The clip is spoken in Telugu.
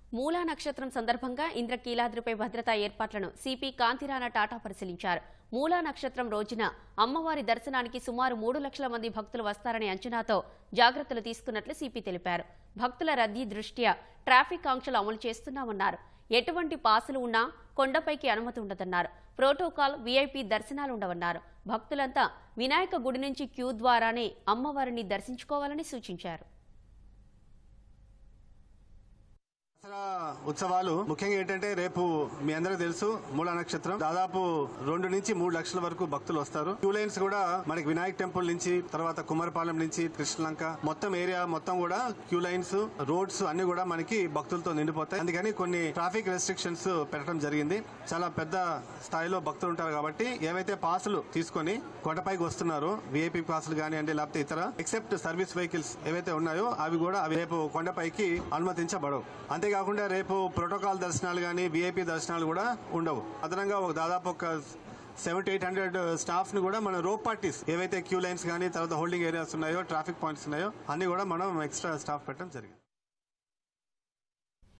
మూలా నక్షత్రం సందర్భంగా ఇంద్రకీలాద్రిపై భద్రతా ఏర్పాట్లను సిపి కాంతిరాణ టాటా పరిశీలించారు మూలా నక్షత్రం రోజున అమ్మవారి దర్శనానికి సుమారు మూడు లక్షల మంది భక్తులు వస్తారనే అంచనాతో జాగ్రత్తలు తీసుకున్నట్లు సిపి తెలిపారు భక్తుల రద్దీ దృష్ట్యా ట్రాఫిక్ ఆంక్షలు అమలు చేస్తున్నామన్నారు ఎటువంటి పాసులు ఉన్నా కొండపైకి అనుమతి ఉండదన్నారు ప్రోటోకాల్ వీఐపీ దర్శనాలు ఉండవన్నారు భక్తులంతా వినాయక గుడి నుంచి క్యూ ద్వారానే అమ్మవారిని దర్శించుకోవాలని సూచించారు దసరా ఉత్సవాలు ముఖ్యంగా ఏంటంటే రేపు మీ అందరికీ తెలుసు మూల నక్షత్రం దాదాపు రెండు నుంచి మూడు లక్షల వరకు భక్తులు వస్తారు క్యూ లైన్స్ కూడా మనకి వినాయక్ టెంపుల్ నుంచి తర్వాత కుమారపాలెం నుంచి కృష్ణలంక మొత్తం ఏరియా మొత్తం కూడా క్యూ లైన్స్ రోడ్స్ అన్ని కూడా మనకి భక్తులతో నిండిపోతాయి అందుకని కొన్ని ట్రాఫిక్ రెస్ట్రిక్షన్స్ పెట్టడం జరిగింది చాలా పెద్ద స్థాయిలో భక్తులు ఉంటారు కాబట్టి ఏవైతే పాసులు తీసుకొని కొండపైకి వస్తున్నారో విఐపి పాసులు కానివ్వండి లేకపోతే ఇతర ఎక్సెప్ట్ సర్వీస్ వెహికల్స్ ఏవైతే ఉన్నాయో అవి కూడా అవి రేపు కొండపైకి అనుమతించబడవు అంతేకాకుండా రేపు ప్రోటోకాల్ దర్శనాలు కానీ విఐపి దర్శనాలు కూడా ఉండవు అదనంగా ఒక దాదాపు ఒక సెవెంటీ ఎయిట్ హండ్రెడ్ స్టాఫ్ ని కూడా మన రోప్ పార్టీస్ ఏవైతే క్యూ లైన్స్ కానీ తర్వాత హోల్డింగ్ ఏరియాస్ ఉన్నాయో ట్రాఫిక్ పాయింట్స్ ఉన్నాయో అన్ని కూడా మనం ఎక్స్ట్రా స్టాఫ్ పెట్టడం జరిగింది